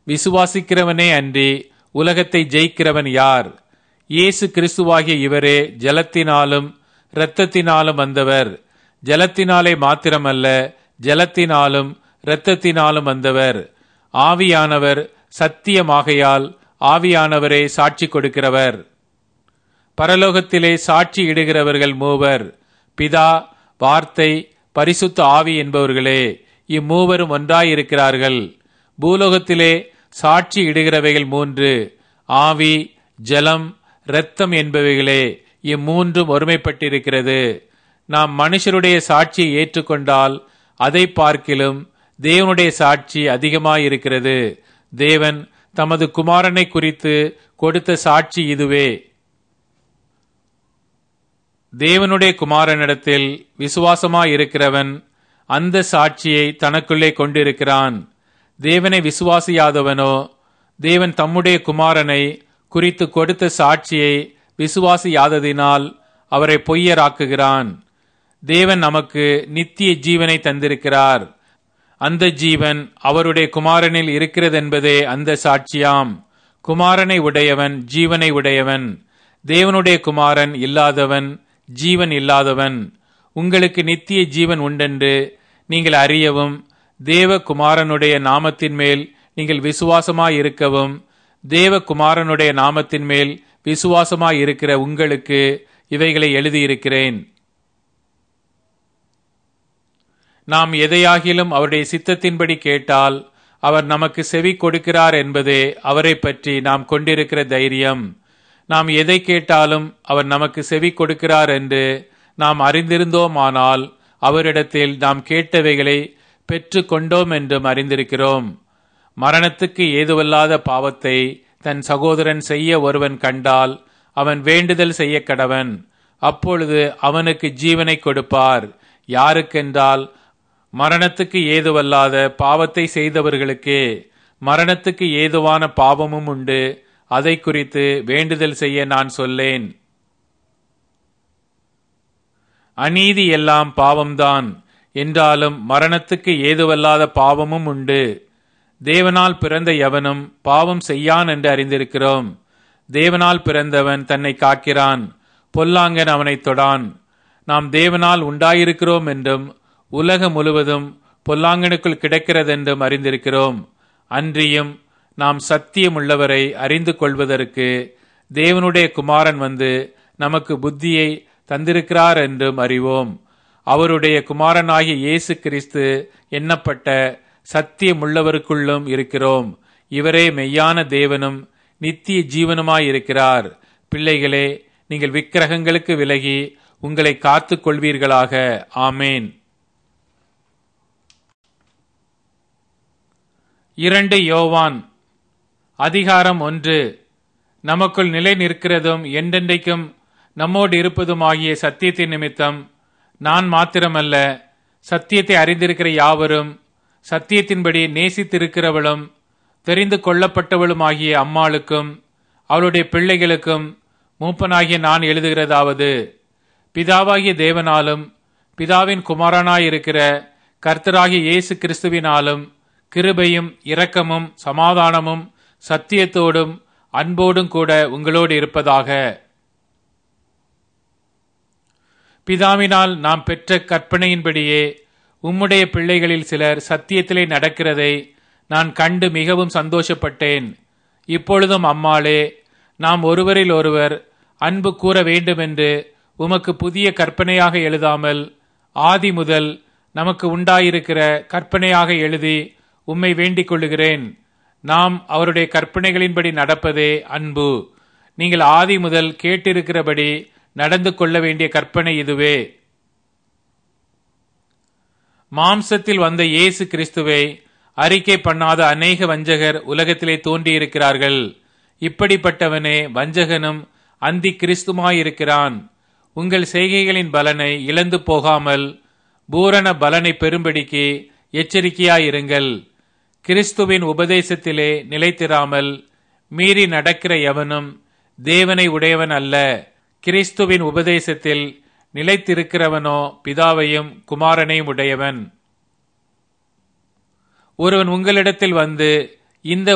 விசுவாசிக்கிறவனே அன்றி உலகத்தை ஜெயிக்கிறவன் யார் இயேசு கிறிஸ்துவாகிய இவரே ஜலத்தினாலும் இரத்தத்தினாலும் வந்தவர் ஜலத்தினாலே மாத்திரமல்ல ஜலத்தினாலும் இரத்தத்தினாலும் வந்தவர் ஆவியானவர் சத்தியமாகையால் ஆவியானவரே சாட்சி கொடுக்கிறவர் பரலோகத்திலே சாட்சி இடுகிறவர்கள் மூவர் பிதா வார்த்தை பரிசுத்த ஆவி என்பவர்களே இம்மூவரும் ஒன்றாயிருக்கிறார்கள் பூலோகத்திலே சாட்சி இடுகிறவைகள் மூன்று ஆவி ஜலம் இரத்தம் என்பவைகளே இம்மூன்றும் ஒருமைப்பட்டிருக்கிறது நாம் மனுஷருடைய சாட்சியை ஏற்றுக்கொண்டால் அதை பார்க்கிலும் தேவனுடைய சாட்சி அதிகமாயிருக்கிறது தேவன் தமது குமாரனை குறித்து கொடுத்த சாட்சி இதுவே தேவனுடைய குமாரனிடத்தில் விசுவாசமாயிருக்கிறவன் அந்த சாட்சியை தனக்குள்ளே கொண்டிருக்கிறான் தேவனை விசுவாசியாதவனோ தேவன் தம்முடைய குமாரனை குறித்து கொடுத்த சாட்சியை விசுவாசியாததினால் அவரை பொய்யராக்குகிறான் தேவன் நமக்கு நித்திய ஜீவனை தந்திருக்கிறார் அந்த ஜீவன் அவருடைய குமாரனில் இருக்கிறதென்பதே அந்த சாட்சியாம் குமாரனை உடையவன் ஜீவனை உடையவன் தேவனுடைய குமாரன் இல்லாதவன் ஜீவன் இல்லாதவன் உங்களுக்கு நித்திய ஜீவன் உண்டென்று நீங்கள் அறியவும் தேவ குமாரனுடைய நாமத்தின் மேல் நீங்கள் விசுவாசமாயிருக்கவும் தேவ குமாரனுடைய நாமத்தின் மேல் விசுவாசமாயிருக்கிற உங்களுக்கு இவைகளை எழுதியிருக்கிறேன் நாம் எதையாகிலும் அவருடைய சித்தத்தின்படி கேட்டால் அவர் நமக்கு செவி கொடுக்கிறார் என்பதே அவரை பற்றி நாம் கொண்டிருக்கிற தைரியம் நாம் எதை கேட்டாலும் அவர் நமக்கு செவி கொடுக்கிறார் என்று நாம் அறிந்திருந்தோமானால் அவரிடத்தில் நாம் கேட்டவைகளை பெற்று கொண்டோம் என்றும் அறிந்திருக்கிறோம் மரணத்துக்கு ஏதுவல்லாத பாவத்தை தன் சகோதரன் செய்ய ஒருவன் கண்டால் அவன் வேண்டுதல் செய்ய கடவன் அப்பொழுது அவனுக்கு ஜீவனை கொடுப்பார் யாருக்கென்றால் மரணத்துக்கு ஏதுவல்லாத பாவத்தை செய்தவர்களுக்கே மரணத்துக்கு ஏதுவான பாவமும் உண்டு அதை குறித்து வேண்டுதல் செய்ய நான் சொல்லேன் அநீதி எல்லாம் பாவம்தான் என்றாலும் மரணத்துக்கு ஏதுவல்லாத பாவமும் உண்டு தேவனால் பிறந்த எவனும் பாவம் செய்யான் என்று அறிந்திருக்கிறோம் தேவனால் பிறந்தவன் தன்னை காக்கிறான் பொல்லாங்கன் அவனைத் தொடான் நாம் தேவனால் உண்டாயிருக்கிறோம் என்றும் உலகம் முழுவதும் பொல்லாங்கனுக்குள் கிடக்கிறதென்றும் அறிந்திருக்கிறோம் அன்றியும் நாம் சத்தியமுள்ளவரை அறிந்து கொள்வதற்கு தேவனுடைய குமாரன் வந்து நமக்கு புத்தியை தந்திருக்கிறார் என்றும் அறிவோம் அவருடைய குமாரனாகிய இயேசு கிறிஸ்து எண்ணப்பட்ட சத்தியமுள்ளவருக்குள்ளும் இருக்கிறோம் இவரே மெய்யான தேவனும் நித்திய ஜீவனுமாயிருக்கிறார் பிள்ளைகளே நீங்கள் விக்கிரகங்களுக்கு விலகி உங்களை காத்துக் கொள்வீர்களாக ஆமேன் இரண்டு யோவான் அதிகாரம் ஒன்று நமக்குள் நிலை நிற்கிறதும் என்றென்றைக்கும் நம்மோடு இருப்பதுமாகிய சத்தியத்தின் நிமித்தம் நான் மாத்திரமல்ல சத்தியத்தை அறிந்திருக்கிற யாவரும் சத்தியத்தின்படி நேசித்திருக்கிறவளும் தெரிந்து கொள்ளப்பட்டவளுமாகிய அம்மாளுக்கும் அவளுடைய பிள்ளைகளுக்கும் மூப்பனாகிய நான் எழுதுகிறதாவது பிதாவாகிய தேவனாலும் பிதாவின் குமாரனாயிருக்கிற கர்த்தராகிய இயேசு கிறிஸ்துவினாலும் கிருபையும் இரக்கமும் சமாதானமும் சத்தியத்தோடும் அன்போடும் கூட உங்களோடு இருப்பதாக பிதாவினால் நாம் பெற்ற கற்பனையின்படியே உம்முடைய பிள்ளைகளில் சிலர் சத்தியத்திலே நடக்கிறதை நான் கண்டு மிகவும் சந்தோஷப்பட்டேன் இப்பொழுதும் அம்மாளே நாம் ஒருவரில் ஒருவர் அன்பு கூற வேண்டுமென்று உமக்கு புதிய கற்பனையாக எழுதாமல் ஆதி முதல் நமக்கு உண்டாயிருக்கிற கற்பனையாக எழுதி உம்மை வேண்டிக் கொள்ளுகிறேன் நாம் அவருடைய கற்பனைகளின்படி நடப்பதே அன்பு நீங்கள் ஆதி முதல் கேட்டிருக்கிறபடி நடந்து கொள்ள வேண்டிய கற்பனை இதுவே மாம்சத்தில் வந்த இயேசு கிறிஸ்துவை அறிக்கை பண்ணாத அநேக வஞ்சகர் உலகத்திலே தோன்றியிருக்கிறார்கள் இப்படிப்பட்டவனே வஞ்சகனும் அந்தி கிறிஸ்துமாயிருக்கிறான் உங்கள் செய்கைகளின் பலனை இழந்து போகாமல் பூரண பலனை பெறும்படிக்கு எச்சரிக்கையாயிருங்கள் கிறிஸ்துவின் உபதேசத்திலே நிலைத்திராமல் மீறி நடக்கிற எவனும் தேவனை உடையவன் அல்ல கிறிஸ்துவின் உபதேசத்தில் நிலைத்திருக்கிறவனோ பிதாவையும் குமாரனையும் உடையவன் ஒருவன் உங்களிடத்தில் வந்து இந்த